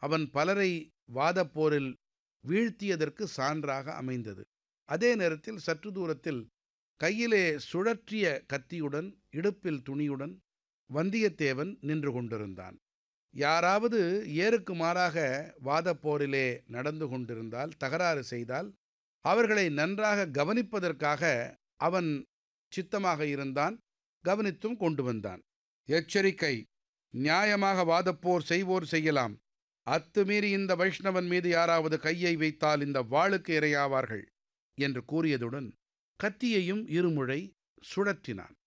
அவன் பலரை வாதப்போரில் வீழ்த்தியதற்கு சான்றாக அமைந்தது அதே நேரத்தில் சற்று தூரத்தில் கையிலே சுழற்றிய கத்தியுடன் இடுப்பில் துணியுடன் வந்தியத்தேவன் நின்று கொண்டிருந்தான் யாராவது ஏருக்கு மாறாக வாதப்போரிலே நடந்து கொண்டிருந்தால் தகராறு செய்தால் அவர்களை நன்றாக கவனிப்பதற்காக அவன் சித்தமாக இருந்தான் கவனித்தும் கொண்டு வந்தான் எச்சரிக்கை நியாயமாக வாதப்போர் செய்வோர் செய்யலாம் அத்துமீறி இந்த வைஷ்ணவன் மீது யாராவது கையை வைத்தால் இந்த வாளுக்கு இரையாவார்கள் என்று கூறியதுடன் கத்தியையும் இருமுறை சுழற்றினான்